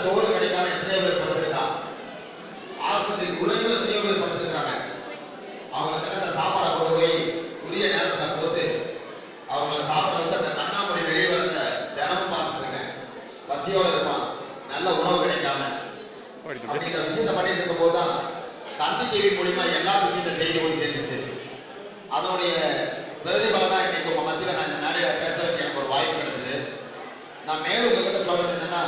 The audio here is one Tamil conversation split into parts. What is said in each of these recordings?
சோறு கிடைக்காம எத்தனையோ பேர் படுத்திருக்கான் ஆஸ்பத்திரி உலகில் எத்தனையோ பேர் படுத்திருக்கிறாங்க அவங்களுக்கு கிடைத்த சாப்பாடை கொண்டு போய் உரிய நேரத்தில் கொடுத்து அவங்கள சாப்பிட வச்சு அந்த கண்ணாமூடி வெளியே வரத தினமும் பார்த்துட்டு இருக்கேன் பசியோட இருப்பான் நல்ல உணவு கிடைக்காம அப்படி இந்த விஷயத்தை பண்ணிட்டு இருக்கும்போது தான் தந்தி டிவி மூலியமா எல்லாத்துக்கும் இந்த செய்தி போய் சேர்ந்துச்சு அதனுடைய பிரதிபலனா இன்னைக்கு உங்க மத்தியில நான் இந்த மேடையில பேசுறதுக்கு எனக்கு ஒரு வாய்ப்பு கிடைச்சது நான் மேலும் உங்ககிட்ட சொல்றது என்னன்னா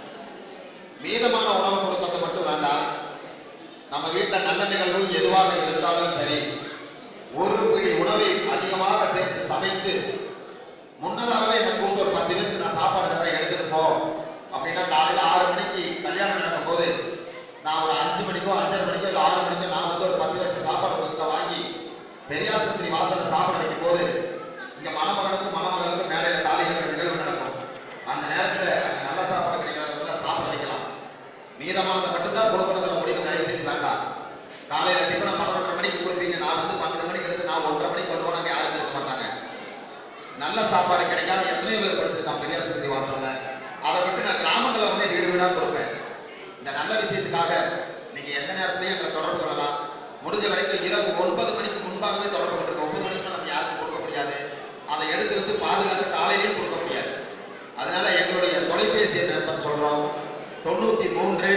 மீதமான உணவு கொடுக்கறது மட்டும் வேண்டாம் நம்ம வீட்டுல நல்ல நிகழ்வு எதுவாக இருந்தாலும் சரி ஒரு பிடி உணவை அதிகமாக சேர்த்து சமைத்து முன்னதாகவே என்ன கூப்பிட்டு ஒரு பத்து பேருக்கு நான் சாப்பாடு தரேன் எடுத்துட்டு போ அப்படின்னா காலையில ஆறு மணிக்கு கல்யாணம் நடக்கும் போது நான் ஒரு அஞ்சு மணிக்கோ அஞ்சரை மணிக்கோ இல்லை ஆறு மணிக்கோ நான் வந்து ஒரு பத்து பேருக்கு சாப்பாடு கொடுக்க வாங்கி பெரியாஸ்பத்திரி வாசல்ல சாப்பாடு வைக்கும் போது இங்க மணமகனுக்கும் மணமகளுக்கும் மேடையில தாலி கட்டுற நிகழ்வு நடக்கும் அந்த நேரத்துல அங்க நல்ல சாப்பாடு கிடைக்காதவங்க சாப்பிட வைக்கலாம் மீதமானதை மட்டும்தான் கொடுக்கணுங்கிற முடிவு தயவு செய்து வேண்டாம் காலையில டிஃபனை பதினொன்றரை மணிக்கு கொடுப்பீங்க நான் வந்து பன்னெண்டு மணிக்கு எடுத்து நான் ஒன்றரை மணிக்கு கொண்டு போனாங்க யாரும் இருக்க மாட்டாங்க நல்ல சாப்பாடு கிடைக்காம எத்தனையோ பேர் படுத்திருக்கான் பெரியாஸ்பத்திரி வாசல்ல அதை விட்டு நான் கிராமங்களில் வந்து வீடு வீடா கொடுப்பேன் இந்த நல்ல விஷயத்துக்காக நீங்க எந்த நேரத்திலையும் எங்களை தொடர்பு கொள்ளலாம் முடிஞ்ச வரைக்கும் இரவு ஒன்பது மணிக்கு முன்பாகவே தொடர்பு கொண்டிருக்கோம் ஒன்பது மணிக்கு நம்ம யாருக்கும் கொடுக்க முடியாது அதை எடுத்து வச்சு பாதுகாத்து காலையிலையும் கொடுக்க முடியாது அதனால எங்களுடைய தொலைபேசி நம்பர் சொல்றோம் தொண்ணூத்தி மூன்று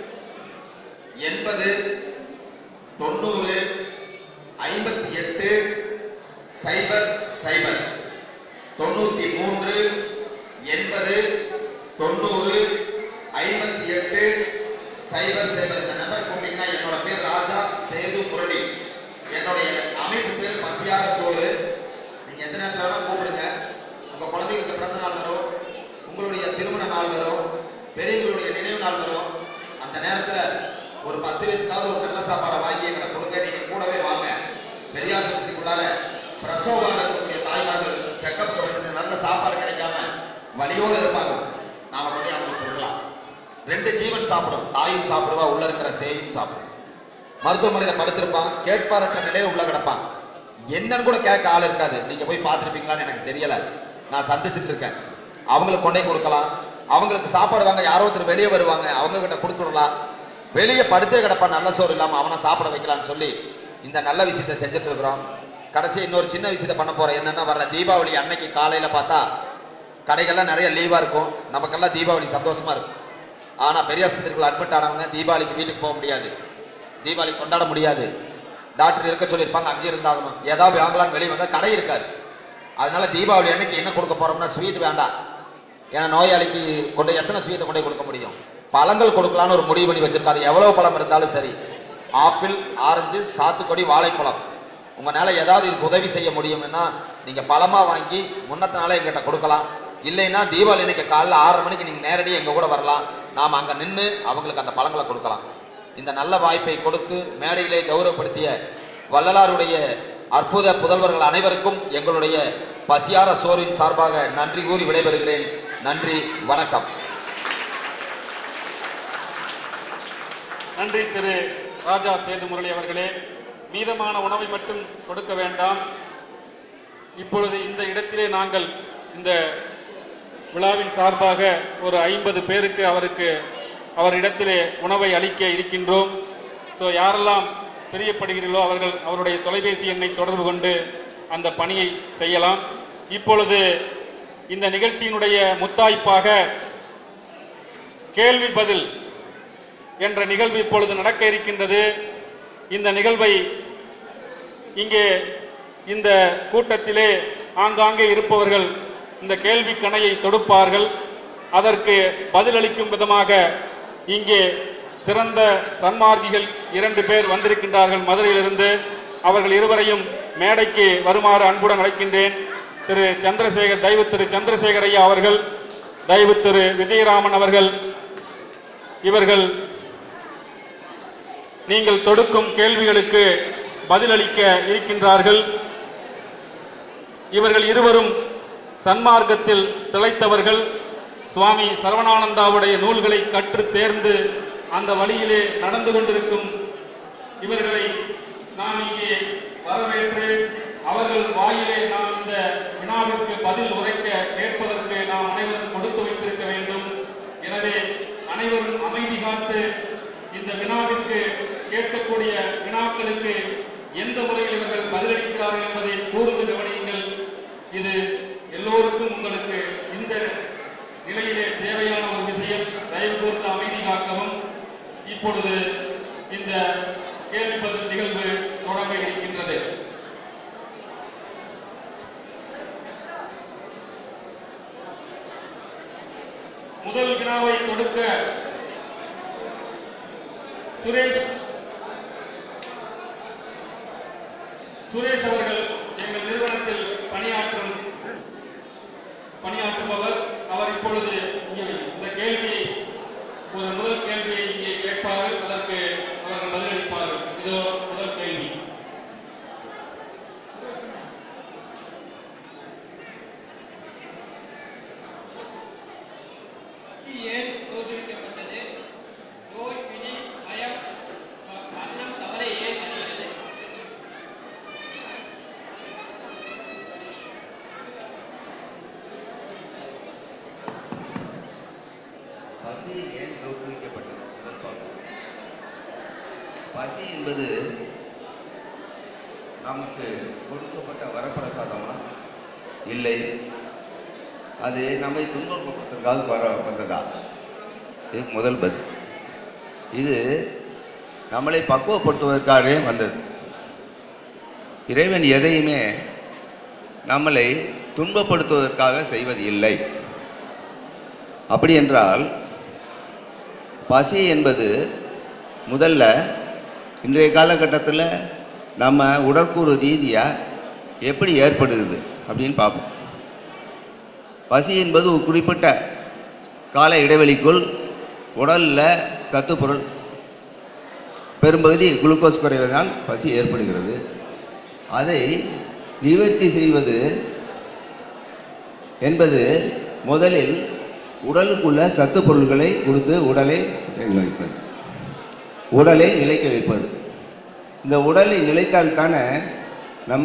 எண்பது தொண்ணூறு ஐம்பத்தி எட்டு சைபர் சைபர் தொண்ணூத்தி மூன்று எண்பது தொண்ணூறு ஐம்பத்தி எட்டு சைபர் சைபர் இந்த நம்பர் கூப்பிட்டீங்கன்னா என்னோட பேர் ராஜா சேது முரளி என்னுடைய அமைப்பு பேர் பசியாக சோறு நீங்க எந்த நேரத்தில் வேணா கூப்பிடுங்க உங்க குழந்தைகளுக்கு பிறந்த நாள் வரும் உங்களுடைய திருமண நாள் வரும் பெரியவங்களுடைய நினைவு நாள் வரும் அந்த நேரத்துல ஒரு பத்து பேருக்காவது ஒரு நல்ல சாப்பாடை வாங்கி எங்களை கொடுங்க நீங்க கூடவே வாங்க பெரியாஸ்பத்திரிக்குள்ளார பிரசவமாக இருக்கக்கூடிய தாய்மார்கள் செக்கப் பண்ணிட்டு நல்ல சாப்பாடு கிடைக்காம வலியோடு இருப்பாங்க நாம பண்ணி அவங்களுக்கு கொடுக்கலாம் ரெண்டு ஜீவன் சாப்பிடும் தாயும் சாப்பிடுவா உள்ள இருக்கிற சேயும் சாப்பிடும் மருத்துவமனையில படுத்திருப்பான் கேட்பாரற்ற நிலையில உள்ள கிடப்பான் என்னன்னு கூட கேட்க ஆள் இருக்காது நீங்க போய் பார்த்திருப்பீங்களான்னு எனக்கு தெரியல நான் சந்திச்சுட்டு இருக்கேன் அவங்களுக்கு கொண்டே கொடுக்கலாம் அவங்களுக்கு சாப்பாடு வாங்க யாரோ ஒருத்தர் வெளியே வருவாங்க அவங்க கிட்ட கொடுத்துடலாம் வெளியே படுத்தே கிடப்பான் நல்ல சோறு இல்லாம அவனை சாப்பிட வைக்கலாம்னு சொல்லி இந்த நல்ல விஷயத்தை செஞ்சுட்டு இருக்கிறோம் கடைசி இன்னொரு சின்ன விஷயத்தை பண்ண போறோம் என்னன்னா வர்ற தீபாவளி அன்னைக்கு காலையில பார்த்தா கடைகள்லாம் நிறைய லீவா இருக்கும் நமக்கெல்லாம் தீபாவளி சந்தோஷமா இருக்கும் ஆனா பெரியாஸ்பத்திரிக்குள்ள அட்மிட் ஆனவங்க தீபாவளிக்கு வீட்டுக்கு போக முடியாது தீபாவளி கொண்டாட முடியாது டாக்டர் இருக்க சொல்லியிருப்பாங்க அங்கே இருந்தாகணும் ஏதாவது வாங்கலாம்னு வெளியே வந்தா கடை இருக்காது அதனால தீபாவளி அன்னைக்கு என்ன கொடுக்க போறோம்னா ஸ்வீட் வேண்டாம் ஏன்னா நோயாளிக்கு கொண்டு எத்தனை ஸ்வீட்டை கொண்டு போய் கொடுக்க முடியும் பழங்கள் கொடுக்கலான்னு ஒரு முடிவு பண்ணி வச்சிருக்காரு எவ்வளவு பழம் இருந்தாலும் சரி ஆப்பிள் ஆரஞ்சு சாத்துக்குடி வாழைப்பழம் உங்களால ஏதாவது இதுக்கு உதவி செய்ய முடியும்னா நீங்க பழமா வாங்கி முன்னத்தினால எங்கிட்ட கொடுக்கலாம் இல்லைன்னா தீபாவளி அன்னைக்கு காலைல ஆறரை மணிக்கு நீங்க நேரடியாக எங்க கூட வரலாம் நாம அங்க நின்று அவங்களுக்கு அந்த பழங்களை கொடுக்கலாம் இந்த நல்ல வாய்ப்பை கொடுத்து மேடையிலே கௌரவப்படுத்திய வள்ளலாருடைய அற்புத புதல்வர்கள் அனைவருக்கும் எங்களுடைய பசியார சோரின் சார்பாக நன்றி கூறி விடைபெறுகிறேன் நன்றி வணக்கம் நன்றி திரு ராஜா சேது முரளி அவர்களே மீதமான உணவை மட்டும் கொடுக்க வேண்டாம் இப்பொழுது இந்த இடத்திலே நாங்கள் இந்த விழாவின் சார்பாக ஒரு ஐம்பது பேருக்கு அவருக்கு அவர் இடத்திலே உணவை அளிக்க இருக்கின்றோம் ஸோ யாரெல்லாம் பிரியப்படுகிறீர்களோ அவர்கள் அவருடைய தொலைபேசி எண்ணை தொடர்பு கொண்டு அந்த பணியை செய்யலாம் இப்பொழுது இந்த நிகழ்ச்சியினுடைய முத்தாய்ப்பாக கேள்வி பதில் என்ற நிகழ்வு இப்பொழுது நடக்க இருக்கின்றது இந்த நிகழ்வை இங்கே இந்த கூட்டத்திலே ஆங்காங்கே இருப்பவர்கள் இந்த கேள்வி கணையை தொடுப்பார்கள் அதற்கு பதிலளிக்கும் விதமாக இங்கே சிறந்த சன்மார்க்கிகள் இரண்டு பேர் வந்திருக்கின்றார்கள் மதுரையிலிருந்து அவர்கள் இருவரையும் மேடைக்கு வருமாறு அன்புடன் அழைக்கின்றேன் திரு சந்திரசேகர் தயவு திரு சந்திரசேகர் ஐயா அவர்கள் தயவு திரு விஜயராமன் அவர்கள் இவர்கள் நீங்கள் தொடுக்கும் கேள்விகளுக்கு பதிலளிக்க இருக்கின்றார்கள் இவர்கள் இருவரும் சன்மார்க்கத்தில் திளைத்தவர்கள் சுவாமி சரவணானந்தாவுடைய நூல்களை கற்று தேர்ந்து அந்த வழியிலே நடந்து கொண்டிருக்கும் இவர்களை நாம் இங்கே வரவேற்று அவர்கள் வாயிலே நாம் இந்த வினாவிற்கு பதில் உரைக்க கேட்பதற்கு நாம் அனைவரும் கொடுத்து வைத்திருக்க வேண்டும் எனவே அனைவரும் காத்து இந்த வினாவிற்கு கேட்கக்கூடிய வினாக்களுக்கு எந்த முறையில் இவர்கள் பதிலளிக்கிறார்கள் என்பதை கூர்ந்து கவனியுங்கள் இது எல்லோருக்கும் உங்களுக்கு இந்த நிலையிலே தேவையான ஒரு விஷயம் தயவு கூர்ந்து அமைதி காக்கவும் இப்பொழுது இந்த கேள்வி பதில் நிகழ்வு தொடங்க இருக்கின்றது முதல் வினாவை கொடுக்க சுரேஷ் சுரேஷ் அவர்கள் எங்கள் நிறுவனத்தில் பணியாற்றும் பணியாற்றுபவர் அவர் இப்பொழுது இங்கே இந்த கேள்வியை ஒரு முதல் கேள்வியை இங்கே கேட்பார்கள் அதற்கு அவர்கள் பதிலளிப்பார்கள் இதோ முதல் கேள்வி பசி ஏன் தோற்றுவிக்கப்பட்டது நோய் பிணி பயம் ம- மரணம் தவறை ஏன் அறிகிறது பசி ஏன் தோற்றுவிக்கப்பட்டது முதல் பாகம் பசி என்பது நமக்கு கொடுக்கப்பட்ட வரப்பிரசாதமா இல்லை அது நம்மை துன்பப்படுத்துவதற்காக வர வந்ததா இது முதல் பதில் இது நம்மளை பக்குவப்படுத்துவதற்காகவே வந்தது இறைவன் எதையுமே நம்மளை துன்பப்படுத்துவதற்காக செய்வது இல்லை அப்படி என்றால் பசி என்பது முதல்ல இன்றைய காலகட்டத்தில் நம்ம உடற்கூறு ரீதியாக எப்படி ஏற்படுகிறது அப்படின்னு பார்ப்போம் பசி என்பது ஒரு குறிப்பிட்ட கால இடைவெளிக்குள் உடலில் சத்துப்பொருள் பெரும்பகுதி குளுக்கோஸ் குறைவதால் பசி ஏற்படுகிறது அதை நிவர்த்தி செய்வது என்பது முதலில் உடலுக்குள்ள சத்து பொருள்களை கொடுத்து உடலை தேங்க வைப்பது உடலை நிலைக்க வைப்பது இந்த உடலை நிலைத்தால் தானே நம்ம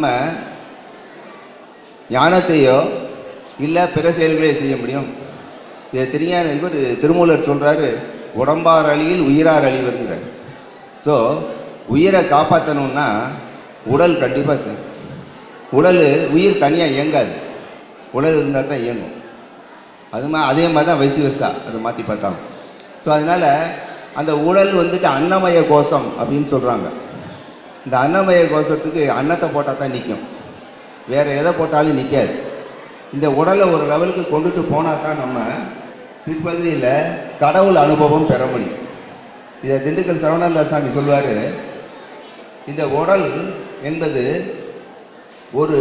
ஞானத்தையோ இல்லை பிற செயல்களையோ செய்ய முடியும் இதை தெரியாத இவர் திருமூலர் சொல்கிறாரு உடம்பார் அழியில் உயிரார் அழிவருங்கிறார் ஸோ உயிரை காப்பாற்றணும்னா உடல் கண்டிப்பாக தேவை உடல் உயிர் தனியாக இயங்காது உடல் இருந்தால் தான் இயங்கும் அது மா அதே மாதிரி தான் வயசு வருஷா அதை மாற்றி பார்த்தாங்க ஸோ அதனால் அந்த உடல் வந்துட்டு அன்னமய கோஷம் அப்படின்னு சொல்கிறாங்க இந்த அன்னமய கோஷத்துக்கு அன்னத்தை போட்டால் தான் நிற்கும் வேறு எதை போட்டாலும் நிற்காது இந்த உடலை ஒரு லெவலுக்கு கொண்டுட்டு போனால் தான் நம்ம பிற்பகுதியில் கடவுள் அனுபவம் பெற முடியும் இதை திண்டுக்கல் சரவணல்லாசாமி சொல்வார் இந்த உடல் என்பது ஒரு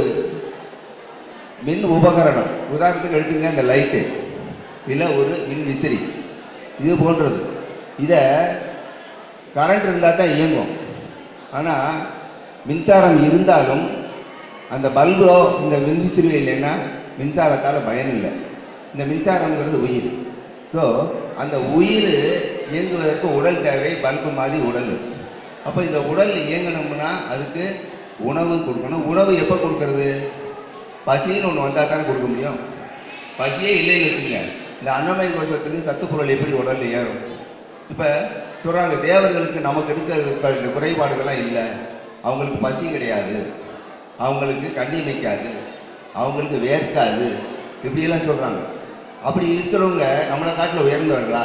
மின் உபகரணம் உதாரணத்துக்கு எடுத்துங்க இந்த லைட்டு இல்லை ஒரு மின் விசிறி இது போன்றது இதை கரண்ட் இருந்தால் தான் இயங்கும் ஆனால் மின்சாரம் இருந்தாலும் அந்த பல்போ இந்த மின்விசிறி இல்லைன்னா மின்சாரத்தால் பயன் இல்லை இந்த மின்சாரங்கிறது உயிர் ஸோ அந்த உயிர் இயங்குவதற்கு உடல் தேவை பல்பு மாதிரி உடல் அப்போ இந்த உடல் இயங்கணும்னா அதுக்கு உணவு கொடுக்கணும் உணவு எப்போ கொடுக்கறது பசின்னு ஒன்று வந்தால் தானே கொடுக்க முடியும் பசியே இல்லைன்னு வச்சுங்க இந்த அன்னமய கோஷத்துக்கு சத்துப்பொருள் எப்படி உடல்ல ஏறும் இப்போ சொல்கிறாங்க தேவர்களுக்கு நமக்கு இருக்கிற குறைபாடுகள்லாம் இல்லை அவங்களுக்கு பசி கிடையாது அவங்களுக்கு கண்ணி வைக்காது அவங்களுக்கு வேர்க்காது இப்படியெல்லாம் சொல்கிறாங்க அப்படி இருக்கிறவங்க நம்மளை காட்டில் உயர்ந்தவர்களா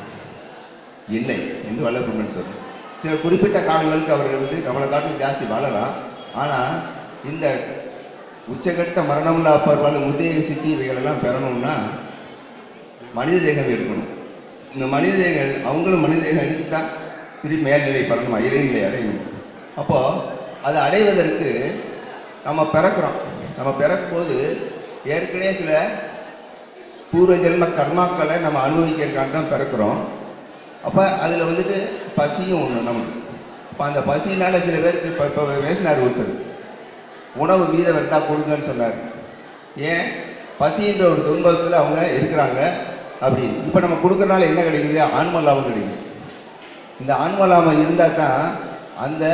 இல்லை என்று வல்லபெருமன் சொல்றேன் சில குறிப்பிட்ட காலங்களுக்கு அவர்கள் வந்து நம்மளை காட்டிலும் ஜாஸ்தி வாழலாம் ஆனால் இந்த உச்சகட்ட மரணமில்லா பருவால் முந்தைய சித்தி இவைகளெல்லாம் பெறணும்னா மனித தேகம் எடுக்கணும் இந்த மனித தேகம் அவங்களும் மனித தேகம் எடுத்துட்டா திரும்பி மேல்நிலை பெறணுமா இறைநிலை அடையணும் அப்போது அதை அடைவதற்கு நம்ம பிறக்கிறோம் நம்ம பிறக்கும்போது ஏற்கனவே சில பூர்வ ஜென்ம கர்மாக்களை நம்ம அனுபவிக்கிறதுக்காக தான் பிறக்கிறோம் அப்போ அதில் வந்துட்டு பசியும் ஒன்று நமக்கு இப்போ அந்த பசினால சில பேருக்கு இப்போ இப்போ பேசினார் ஒருத்தர் உணவு மீதம் இருந்தால் கொடுங்கன்னு சொன்னார் ஏன் பசின்ற ஒரு துன்பத்தில் அவங்க இருக்கிறாங்க அப்படின்னு இப்போ நம்ம கொடுக்கறனால என்ன கிடைக்குது ஆன்ம லாபம் கிடைக்குது இந்த ஆன்ம லாபம் இருந்தால் தான் அந்த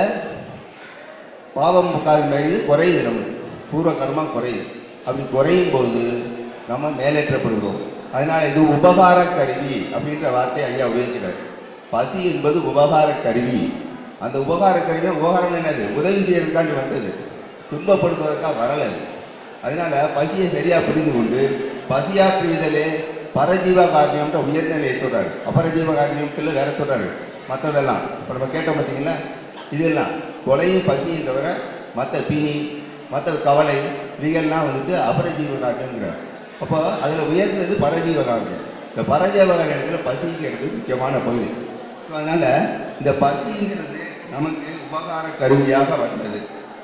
பாவம் மீது குறையுது நமக்கு பூர்வ கர்மம் குறையுது அப்படி குறையும் போது நம்ம மேலேற்றப்படுகிறோம் அதனால் இது உபகார கருவி அப்படின்ற வார்த்தையை ஐயா உபயோகிக்கிறார் பசி என்பது உபகார கருவி அந்த உபகார கருவி உபகாரம் என்னது உதவி செய்யறதுக்காண்டி வந்தது துன்பப்படுத்துவதற்காக வரல அது. அதனால பசியை சரியா புரிந்து கொண்டு பசியா புரிதலே பரஜீவ காரியம்ன்ற உயர்நிலையை சொல்றாரு அபரஜீவ காரியத்துல வேற சொல்றாரு மற்றதெல்லாம் இப்போ நம்ம கேட்டோம் பார்த்தீங்களா இதெல்லாம் கொலையும் பசியும் தவிர மற்ற பிணி மற்ற கவலை இவைகள்லாம் வந்துட்டு அபரஜீவ காரியங்கிறார் அப்போ அதில் உயர்ந்தது பரஜீவ காரியம் இந்த பரஜீவ காரியத்தில் பசிங்கிறது முக்கியமான பகுதி ஸோ அதனால இந்த பசிங்கிறது நமக்கு உபகார கருவியாக வந்தது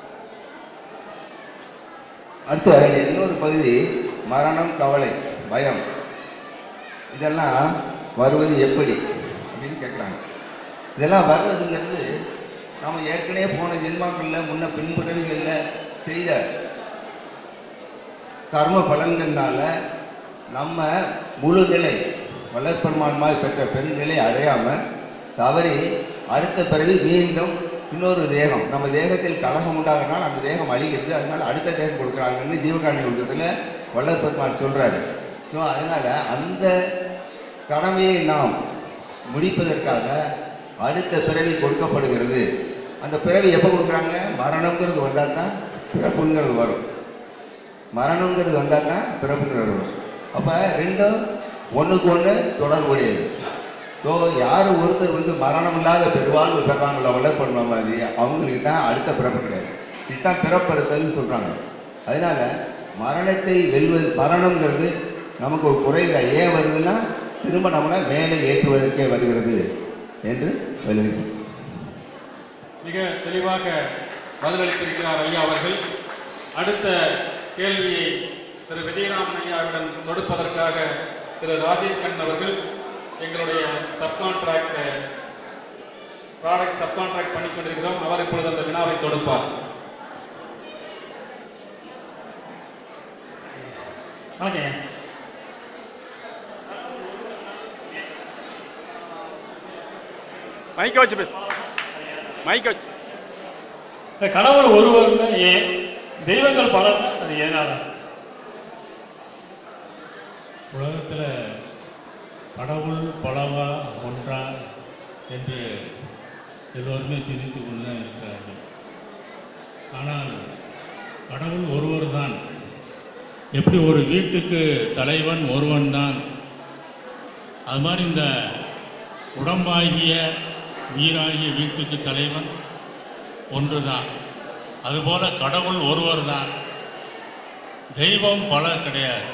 அடுத்து அதில் இன்னொரு பகுதி மரணம் கவலை பயம் இதெல்லாம் வருவது எப்படி அப்படின்னு கேட்குறாங்க இதெல்லாம் வர்றதுங்கிறது நம்ம ஏற்கனவே போன ஜென்மாக்களில் முன்ன பின்புறவிகளில் செய்த கர்ம பலன்கள்னால நம்ம முழு நிலை வல்லற்பெருமான்மாய் பெற்ற பெருநிலை அடையாமல் தவறி அடுத்த பிறகு மீண்டும் இன்னொரு தேகம் நம்ம தேகத்தில் கலகம் உண்டாகிறனால அந்த தேகம் அழிகிறது அதனால அடுத்த தேகம் கொடுக்குறாங்கன்னு ஜீவகாரணி யுகத்தில் வல்லற் பெருமான் சொல்கிறாரு ஸோ அதனால் அந்த கடமையை நாம் முடிப்பதற்காக அடுத்த பிறவி கொடுக்கப்படுகிறது அந்த பிறவி எப்போ கொடுக்குறாங்க மரணங்கிறது வந்தால் தான் பிறப்புங்கிறது வரும் மரணங்கிறது வந்தால் தான் பிறப்புங்கிறது வரும் அப்போ ரெண்டும் ஒன்றுக்கு ஒன்று தொடர்புடையது ஸோ யார் ஒருத்தர் வந்து மரணம் இல்லாத பெருவாழ்வு பெறாங்களோ வளர்ப்பண்மா மாதிரி அவங்களுக்கு தான் அடுத்த பிறப்பு கிடையாது இதுதான் பிறப்பறுத்தல்னு சொல்கிறாங்க அதனால மரணத்தை வெல்வது மரணங்கிறது நமக்கு ஒரு குறையில ஏன் வருதுன்னா திரும்ப நம்மளை மேலே ஏற்றுவதற்கே வருகிறது என்று விளைவிச்சு மிக தெளிவாக பதிலளித்திருக்கிறார் ஐயா அவர்கள் அடுத்த கேள்வியை திரு விஜயராமன் ஐயாவிடம் தொடுப்பதற்காக திரு ராஜேஷ் கண்ணன் அவர்கள் எங்களுடைய சப்கான்ட்ராக்ட் ப்ராடக்ட் சப்கான்ட்ராக்ட் பண்ணி கொண்டிருக்கிறோம் அவர் இப்பொழுது அந்த வினாவை தொடுப்பார் வணக்கம் மைக்க வச்சு பேசு மைக்க வச்சு இந்த கடவுள் ஒருவர்னா ஏன் தெய்வங்கள் பலர் அது ஏனால உலகத்தில் கடவுள் பலவா ஒன்றா என்று எல்லோருமே சிந்தித்து கொண்டு தான் இருக்கிறார்கள் ஆனால் கடவுள் ஒருவர் தான் எப்படி ஒரு வீட்டுக்கு தலைவன் ஒருவன் தான் அது மாதிரி இந்த உடம்பாகிய உயிராகிய வீட்டுக்கு தலைவன் ஒன்று தான் அதுபோல கடவுள் ஒருவர் தான் தெய்வம் பல கிடையாது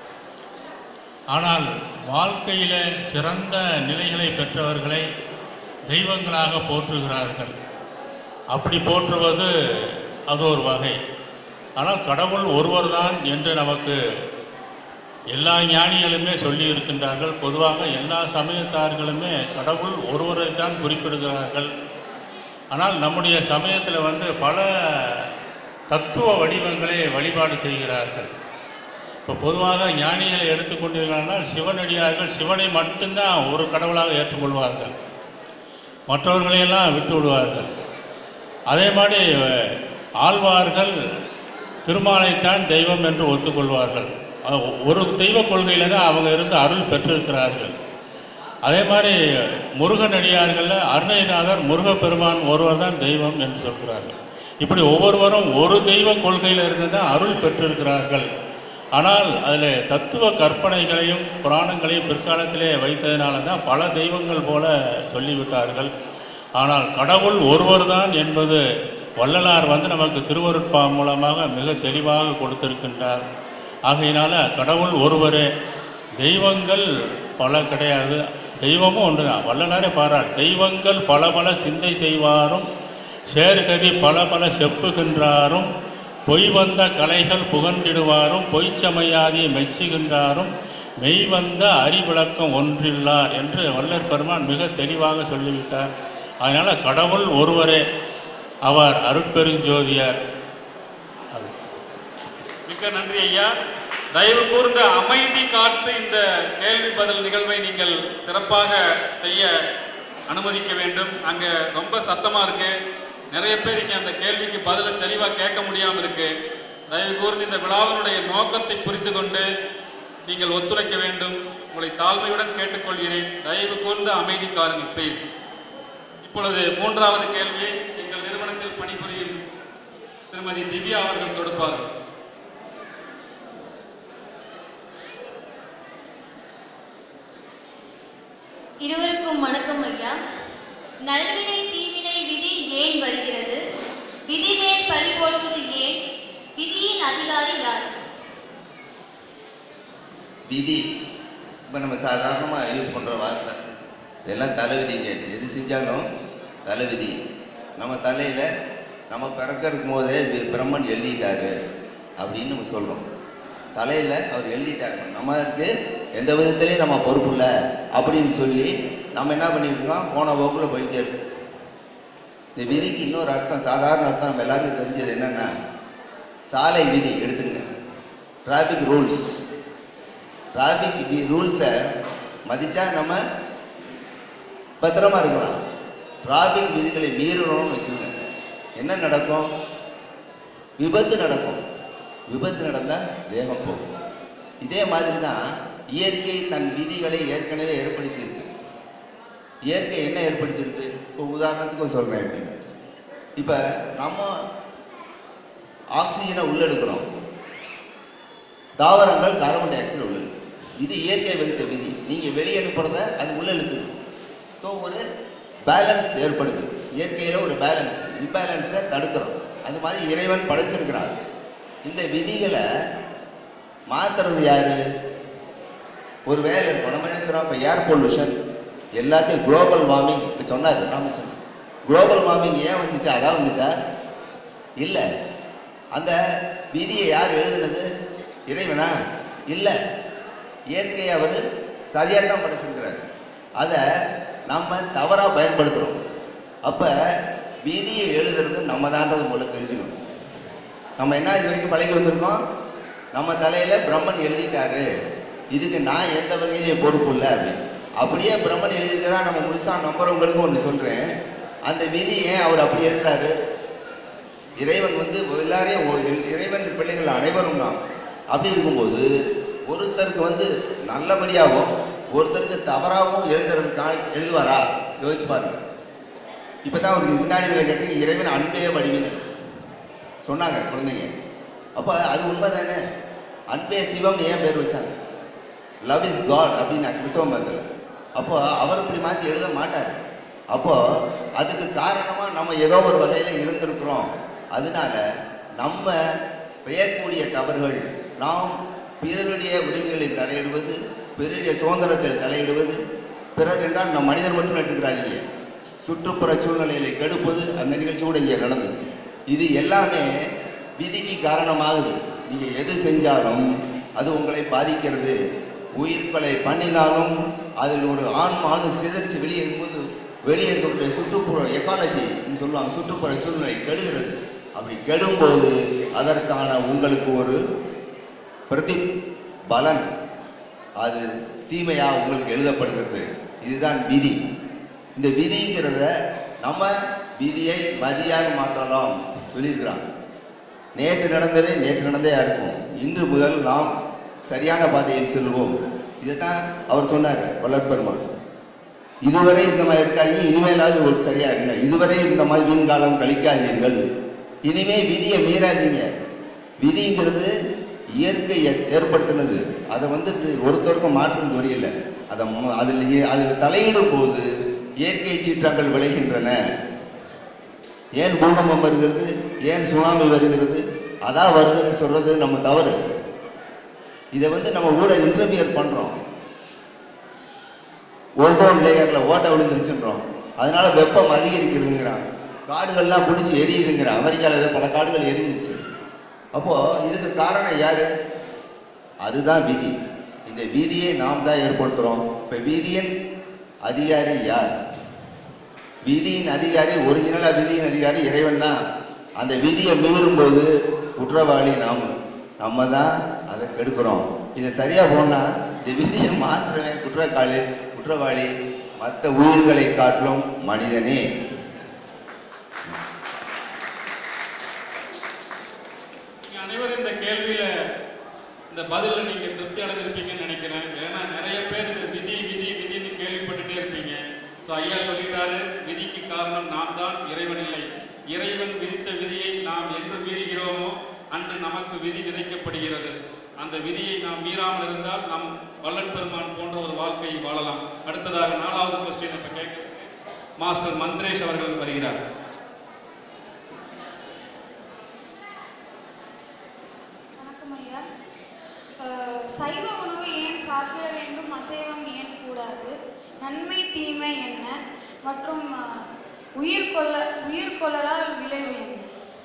ஆனால் வாழ்க்கையில சிறந்த நிலைகளை பெற்றவர்களை தெய்வங்களாக போற்றுகிறார்கள் அப்படி போற்றுவது அது ஒரு வகை ஆனால் கடவுள் ஒருவர்தான் என்று நமக்கு எல்லா ஞானிகளுமே சொல்லி இருக்கின்றார்கள் பொதுவாக எல்லா சமயத்தார்களுமே கடவுள் ஒருவரை தான் குறிப்பிடுகிறார்கள் ஆனால் நம்முடைய சமயத்தில் வந்து பல தத்துவ வடிவங்களை வழிபாடு செய்கிறார்கள் இப்போ பொதுவாக ஞானிகளை எடுத்துக்கொண்டீர்களானால் சிவனடியார்கள் சிவனை மட்டும்தான் ஒரு கடவுளாக ஏற்றுக்கொள்வார்கள் மற்றவர்களையெல்லாம் விட்டு விடுவார்கள் அதே மாதிரி ஆழ்வார்கள் திருமாலைத்தான் தெய்வம் என்று ஒத்துக்கொள்வார்கள் அது ஒரு தெய்வ கொள்கையில் தான் அவங்க இருந்து அருள் பெற்றிருக்கிறார்கள் அதே மாதிரி முருகனடியார்களில் அருணகிரிநாதர் முருகப்பெருமான் ஒருவர் தான் தெய்வம் என்று சொல்கிறார்கள் இப்படி ஒவ்வொருவரும் ஒரு தெய்வ கொள்கையில் இருந்து தான் அருள் பெற்றிருக்கிறார்கள் ஆனால் அதில் தத்துவ கற்பனைகளையும் புராணங்களையும் பிற்காலத்திலே வைத்ததினால தான் பல தெய்வங்கள் போல சொல்லிவிட்டார்கள் ஆனால் கடவுள் ஒருவர்தான் என்பது வள்ளலார் வந்து நமக்கு திருவருட்பா மூலமாக மிக தெளிவாக கொடுத்திருக்கின்றார் ஆகையினால கடவுள் ஒருவரே தெய்வங்கள் பல கிடையாது தெய்வமும் ஒன்று தான் வள்ளலாரே பாரார் தெய்வங்கள் பல பல சிந்தை செய்வாரும் சேர்கதி பல பல செப்புகின்றாரும் பொய் வந்த கலைகள் புகன்றிடுவாரும் பொய்ச்சமையாதியை மெச்சுகின்றாரும் மெய் வந்த அறிவிளக்கம் ஒன்றில்லார் என்று வள்ளற் பெருமான் மிக தெளிவாக சொல்லிவிட்டார் அதனால் கடவுள் ஒருவரே அவர் அருட்பெருஞ்சோதியார் மிக்க நன்றி ஐயா தயவு கூர்ந்த அமைதி காத்து இந்த கேள்வி பதில் நிகழ்வை நீங்கள் சிறப்பாக செய்ய அனுமதிக்க வேண்டும் அங்க ரொம்ப சத்தமா இருக்கு நிறைய பேர் இங்க அந்த கேள்விக்கு பதிலை தெளிவா கேட்க முடியாம இருக்கு தயவு கூர்ந்து இந்த விழாவினுடைய நோக்கத்தை புரிந்து கொண்டு நீங்கள் ஒத்துழைக்க வேண்டும் உங்களை தாழ்மையுடன் கேட்டுக்கொள்கிறேன் தயவு கூர்ந்து அமைதி காருங்கள் ப்ளீஸ் இப்பொழுது மூன்றாவது கேள்வியை எங்கள் நிறுவனத்தில் பணிபுரியும் திருமதி திவ்யா அவர்கள் தொடுப்பார்கள் இருவருக்கும் வணக்கம் ஐயா நல்வினை தீவினை விதி ஏன் வருகிறது விதி மேல் பழி போடுவது ஏன் விதியின் அதிகாரி யார் விதி இப்போ நம்ம சாதாரணமாக யூஸ் பண்ணுற வார்த்தை இதெல்லாம் தலைவிதிங்க எது செஞ்சாலும் தலைவிதி நம்ம தலையில் நம்ம பிறக்கறக்கும் போதே பி- பிரம்மன் எழுதிட்டாரு அப்படின்னு நம்ம சொல்கிறோம் தலையில் அவர் எழுதிட்டாரு நம்ம அதுக்கு எந்த விதத்துலேயும் நம்ம பொறுப்பு இல்லை அப்படின்னு சொல்லி நம்ம என்ன பண்ணிட்டு இருக்கோம் போன போக்கில் போயிட்டே இருக்கோம் இந்த விதிக்கு இன்னொரு அர்த்தம் சாதாரண அர்த்தம் நம்ம எல்லாருக்கும் தெரிஞ்சது என்னென்னா சாலை விதி எடுத்துங்க டிராஃபிக் ரூல்ஸ் டிராஃபிக் ரூல்ஸை மதிச்சா நம்ம பத்திரமா இருக்கலாம் டிராஃபிக் விதிகளை மீறணும்னு வச்சுக்கோங்க என்ன நடக்கும் விபத்து நடக்கும் விபத்து நடந்தால் தேகம் போகும் இதே மாதிரி தான் இயற்கை தன் விதிகளை ஏற்கனவே ஏற்படுத்தியிருக்கு இயற்கை என்ன ஏற்படுத்தியிருக்கு இப்போ உதாரணத்துக்கு சொல்கிறேன் அப்படின்னு இப்போ நம்ம ஆக்சிஜனை உள்ளெடுக்கிறோம் தாவரங்கள் கார்பன் டை ஆக்சைடு உள்ள இழுக்கும். இது இயற்கை வகுத்த விதி நீங்கள் வெளியே அனுப்புறத அது உள்ள இழுக்குது ஸோ ஒரு பேலன்ஸ் ஏற்படுது இயற்கையில் ஒரு பேலன்ஸ் இம்பேலன்ஸை தடுக்கிறோம் அது மாதிரி இறைவன் படைச்சிருக்கிறார் இந்த விதிகளை மாற்றுறது யாரு ஒரு வேலை இருக்கும் நம்ம என்ன சொல்கிறோம் இப்போ ஏர் பொல்யூஷன் எல்லாத்தையும் குளோபல் வார்மிங் சொன்னார் ராமச்சந்திரன் குளோபல் வார்மிங் ஏன் வந்துச்சு அதான் வந்துச்சா இல்லை அந்த விதியை யார் எழுதுனது இறைவனா இல்லை இயற்கையை அவர் சரியாக தான் படைச்சிருக்கிறார் அதை நம்ம தவறாக பயன்படுத்துகிறோம் அப்போ விதியை எழுதுறது நம்ம தான்றது முதல்ல தெரிஞ்சுக்கணும் நம்ம என்ன இது வரைக்கும் பழகி வந்திருக்கோம் நம்ம தலையில் பிரம்மன் எழுதிட்டாரு இதுக்கு நான் எந்த வகையிலையும் பொறுப்பு இல்லை அப்படின்னு அப்படியே பிரம்மன் எழுதியிருக்கதா நம்ம முழுசாக நம்புறவங்களுக்கும் ஒன்று சொல்கிறேன் அந்த விதி ஏன் அவர் அப்படி எழுதுறாரு இறைவன் வந்து எல்லாரையும் ஒ- எல்- இறைவன் பிள்ளைகள் அனைவரும் தான் அப்படி இருக்கும்போது ஒருத்தருக்கு வந்து நல்லபடியாகவும் ஒருத்தருக்கு தவறாகவும் எழுதுறதுக்காக எழுதுவாரா யோசிச்சு பாருங்க இப்போ தான் அவருக்கு முன்னாடி உள்ள கேட்டீங்க இறைவன் அன்பே வடிவினர் சொன்னாங்க குழந்தைங்க அப்போ அது உண்மை தானே அன்பே சிவம்னு ஏன் பேர் வச்சாங்க லவ் இஸ் காட் அப்படின்னு கிறிஸ்தவ மதத்தில் அப்போ அவர் இப்படி மாற்றி எழுத மாட்டார் அப்போ அதுக்கு காரணமாக நம்ம ஏதோ ஒரு வகையில் இருந்திருக்கிறோம் அதனால நம்ம பெயர்க்கூடிய தவறுகள் நாம் பிறருடைய உரிமைகளை தலையிடுவது பிறருடைய சுதந்திரத்தில் தலையிடுவது பிறர் என்றால் நம் மனிதர் மட்டும் எடுத்துக்கிறாங்க சுற்றுப்புற சூழ்நிலைகளை கெடுப்பது அந்த நிகழ்ச்சி கூட இங்கே நடந்துச்சு இது எல்லாமே விதிக்கு காரணமாகுது நீங்கள் எது செஞ்சாலும் அது உங்களை பாதிக்கிறது உயிர் கொலை பண்ணினாலும் அதில் ஒரு ஆண் ஆணு சிதறிச்சு வெளியேறும்போது வெளியேறக்கூடிய சுற்றுப்புற எக்காலஜி சொல்லுவாங்க சுற்றுப்புற சூழ்நிலை கெடுகிறது அப்படி கெடும்போது அதற்கான உங்களுக்கு ஒரு பிரதி பலன் அது தீமையாக உங்களுக்கு எழுதப்படுகிறது இதுதான் விதி இந்த விதிங்கிறத நம்ம விதியை மதியான்னு மாற்றலாம் சொல்லியிருக்கிறாங்க நேற்று நடந்ததே நேற்று நடந்தே இருக்கும் இன்று முதல் நாம் சரியான பாதையில் செல்வோம் இதைத்தான் அவர் சொன்னார் வளர்ப்பெருமான் இதுவரை இந்த மாதிரி இருக்காதீங்க இனிமேலாவது ஒரு சரியா இருங்க இதுவரை இந்த மாதிரி வீண் காலம் கழிக்காதீர்கள் இனிமே விதியை மீறாதீங்க விதிங்கிறது இயற்கை ஏ- ஏற்படுத்தினது அதை வந்து ஒருத்தருக்கும் மாற்றுறது வரையில்லை அதை ம- அதில் ஏ- அதில் தலையிடும் போது இயற்கை சீற்றங்கள் விளைகின்றன ஏன் பூகம்பம் வருகிறது ஏன் சுனாமி வருகிறது அதான் வருதுன்னு சொல்றது நம்ம தவறு இதை வந்து நம்ம கூட இன்டர்வியர் பண்றோம் ஓசோன் லேயர்ல ஓட்டை விழுந்துருச்சுன்றோம் அதனால வெப்பம் அதிகரிக்கிறதுங்கிறான் காடுகள்லாம் பிடிச்சி எரியுதுங்கிறான் அமெரிக்காவில் பல காடுகள் எரிஞ்சிருச்சு அப்போ இதுக்கு காரணம் யாரு அதுதான் விதி இந்த விதியை நாம் தான் ஏற்படுத்துறோம் இப்ப விதியின் அதிகாரி யார் விதியின் அதிகாரி ஒரிஜினலா விதியின் அதிகாரி இறைவன் தான் அந்த விதியை மீறும்போது குற்றவாளி நாம் நம்ம தான் அதை கெடுக்கிறோம் இதை சரியா போனா இந்த விதியை மாற்றுறவன் குற்றவாளி குற்றவாளி மற்ற உயிர்களை காட்டிலும் மனிதனே நீங்க அனைவரும் இந்த கேள்வியில இந்த பதிலில் நீங்கள் திருப்தி அடைஞ்சிருப்பீங்கன்னு நினைக்கிறேன் ஏன்னா நிறைய பேர் இந்த விதி விதி விதின்னு கேள்விப்பட்டுட்டே இருப்பீங்க ஸோ ஐயா சொல்லிட்டாரு விதிக்கு காரணம் நாம் தான் இறைவன் இல்லை இறைவன் விதித்த விதியை நாம் என்று மீறுகிறோமோ அன்று நமக்கு விதி விதைக்கப்படுகிறது அந்த விதியை நாம் மீறாமல் இருந்தால் நம் வல்லற் பெருமான் போன்ற ஒரு வாழ்க்கையை வாழலாம் அடுத்ததாக நாலாவது கொஸ்டின் இப்போ கேட்க மாஸ்டர் மந்த்ரேஷ் அவர்கள் வருகிறார் வணக்கம் ஐயா அஹ், சைவ உணவு ஏன் சாப்பிட வேண்டும் அசைவம் ஏன் கூடாது நன்மை தீமை என்ன மற்றும் அஹ், உயிர் கொள்ள உயிர் கொள்ளலால் விளைவு என்ன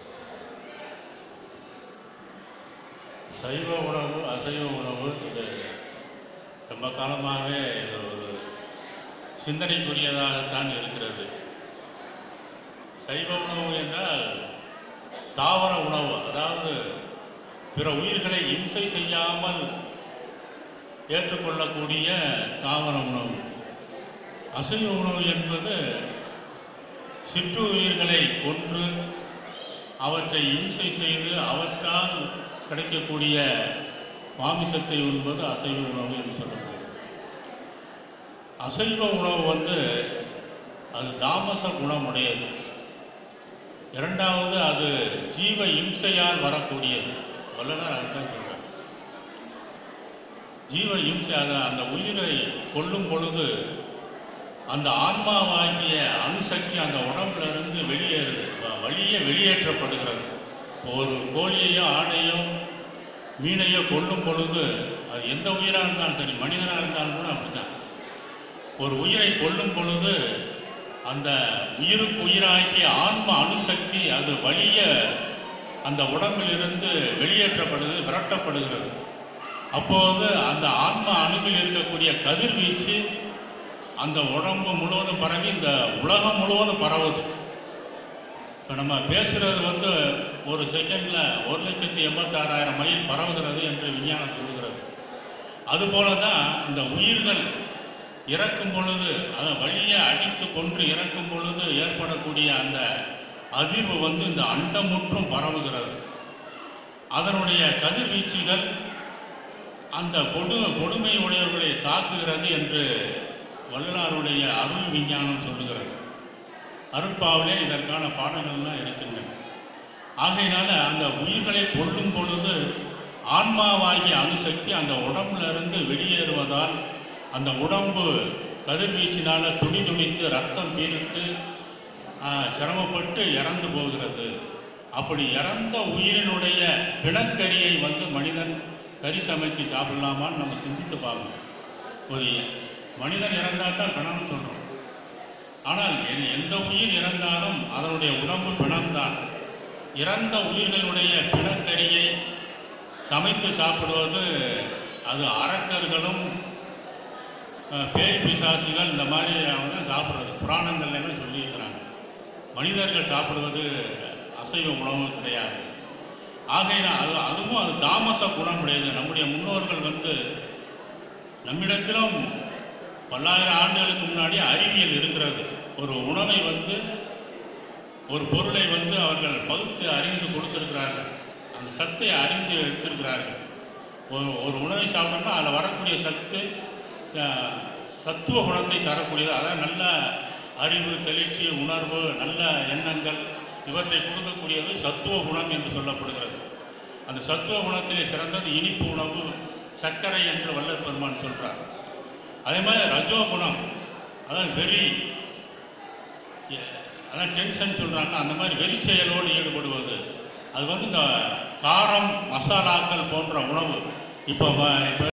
சைவ உணவு அசைவ உணவு இது ரொம்ப காலமாகவே இது ஒரு சிந்தனைக்குரியதாகத்தான் இருக்கிறது சைவ உணவு என்றால் தாவர உணவு அதாவது பிற உயிர்களை இம்சை செய்யாமல் ஏற்றுக்கொள்ளக்கூடிய தாவர உணவு அசைவ உணவு என்பது சிற்று உயிர்களை கொன்று அவற்றை இம்சை செய்து அவற்றால் கிடைக்கக்கூடிய மாமிசத்தை உண்பது அசைவ உணவு என்று சொல்லப்படுகிறது அசைவ உணவு வந்து அது தாமச குணமுடையது இரண்டாவது அது ஜீவ இம்சையால் வரக்கூடியது வல்லனார் அதுதான் சொல்றார் ஜீவ இம்சை அதை அந்த உயிரை கொல்லும் பொழுது அந்த ஆன்மாவாகிய அணுசக்தி அந்த உடம்புல இருந்து வெளியேறுது வ- வழியே வெளியேற்றப்படுகிறது ஒரு கோழியையோ ஆடையோ மீனையோ கொல்லும் பொழுது அது எந்த உயிராக இருந்தாலும் சரி மனிதனாக இருந்தாலும் கூட அப்படித்தான் ஒரு உயிரை கொல்லும் பொழுது அந்த உயிருக்கு உயிராகிய ஆன்ம அணுசக்தி அது வலிய அந்த உடம்பிலிருந்து வெளியேற்றப்படுது விரட்டப்படுகிறது அப்போது அந்த ஆன்ம அணுவில் இருக்கக்கூடிய கதிர்வீச்சு அந்த உடம்பு முழுவதும் பரவி இந்த உலகம் முழுவதும் பரவுது இப்போ நம்ம பேசுகிறது வந்து ஒரு செகண்டில் ஒரு லட்சத்தி எண்பத்தாறாயிரம் மைல் பரவுகிறது என்று விஞ்ஞானம் சொல்லுகிறது அதுபோல தான் இந்த உயிர்கள் இறக்கும் பொழுது அதை வழியை அடித்து கொன்று இறக்கும் பொழுது ஏற்படக்கூடிய அந்த அதிர்வு வந்து இந்த அண்டமுற்றும் பரவுகிறது அதனுடைய கதிர்வீச்சுகள் அந்த கொடு கொடுமை உடையவர்களை தாக்குகிறது என்று வள்ளலாருடைய அருள் விஞ்ஞானம் சொல்லுகிறது அருட்பாவிலே இதற்கான பாடங்கள்லாம் இருக்கின்றன ஆகையினால அந்த உயிர்களை கொல்லும் பொழுது ஆன்மாவாகிய அணுசக்தி அந்த உடம்புல இருந்து வெளியேறுவதால் அந்த உடம்பு கதிர்வீச்சினால துடி துடித்து ரத்தம் பீரிட்டு ஆ, சிரமப்பட்டு இறந்து போகிறது அப்படி இறந்த உயிரினுடைய பிணக்கரியை வந்து மனிதன் கறி சமைச்சு சாப்பிடலாமான்னு நம்ம சிந்தித்து பார்க்கணும் ஒரு மனிதன் இறந்தால் தான் பிணம்னு சொல்கிறோம் ஆனால் எ- எந்த உயிர் இறந்தாலும் அதனுடைய உடம்பு பிணம்தான் இறந்த உயிர்களுடைய பிணக்கரியை சமைத்து சாப்பிடுவது அது அரக்கர்களும் அஹ், பேய் பிசாசுகள் இந்த மாதிரி அவங்க தான் சாப்பிட்றது புராணங்கள்ல எல்லாம் சொல்லியிருக்கிறாங்க மனிதர்கள் சாப்பிடுவது அசைவ உணவு கிடையாது ஆகையினால் அது அதுவும் அது தாமச குணம் உடையது நம்முடைய முன்னோர்கள் வந்து நம்மிடத்திலும் பல்லாயிரம் ஆண்டுகளுக்கு முன்னாடி அறிவியல் இருக்கிறது ஒரு உணவை வந்து ஒரு பொருளை வந்து அவர்கள் பகுத்து அறிந்து கொடுத்திருக்கிறார்கள் அந்த சத்தை அறிந்து எடுத்திருக்கிறார்கள் ஒரு ஒரு உணவை சாப்பிட்டோம்னா அதில் வரக்கூடிய சத்து ச- சத்துவ குணத்தை தரக்கூடியது அதாவது நல்ல அறிவு தெளிர்ச்சி உணர்வு நல்ல எண்ணங்கள் இவற்றை கொடுக்கக்கூடியது சத்துவ குணம் என்று சொல்லப்படுகிறது அந்த சத்துவ குணத்திலே சிறந்தது இனிப்பு உணவு சர்க்கரை என்று வல்லற் பெருமான் சொல்றார் அதே மாதிரி ரஜோ குணம் அதாவது வெறி எ- அதான் டென்ஷன் சொல்கிறாங்க அந்த மாதிரி வெறி செயலோடு ஈடுபடுவது அது வந்து இந்த காரம் மசாலாக்கள் போன்ற உணவு இப்போ இப்போ